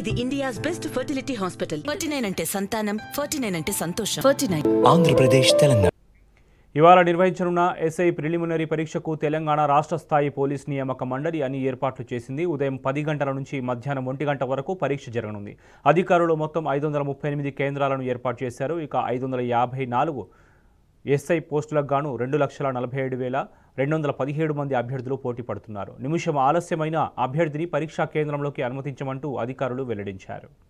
ఇది India's best fertility hospital forty nine అంటే సంతానం ఫార్టీ నైన్ అంటే సంతోషం ఫార్టీ నైన్ ఆంధ్రప్రదేశ్ తెలంగాణ ఇవాళ నిర్వహించనున్న ఎస్ఐ ప్రిలిమినరీ పరీక్షకు తెలంగాణ రాష్ట్ర స్థాయి పోలీస్ నియామక మండలి అని ఏర్పాట్లు చేసింది ఉదయం పది గంటల నుంచి మధ్యాహ్నం ఒంటి గంట వరకు పరీక్ష జరగనుంది అధికారులు మొత్తం ఐదు వందల ముప్పై ఎనిమిది కేంద్రాలను ఏర్పాటు చేశారు ఇక ఐదు వందల యాభై నాలుగు ఎస్ఐ పోస్టులకు గాను రెండు లక్షల నలభై ఏడు వేల రెండు వందల పదిహేడు మంది అభ్యర్థులు పోటీ పడుతున్నారు నిమిషం ఆలస్యమైన అభ్యర్థిని పరీక్షా కేంద్రంలోకి అనుమతించమంటూ అధికారులు వెల్లడించారు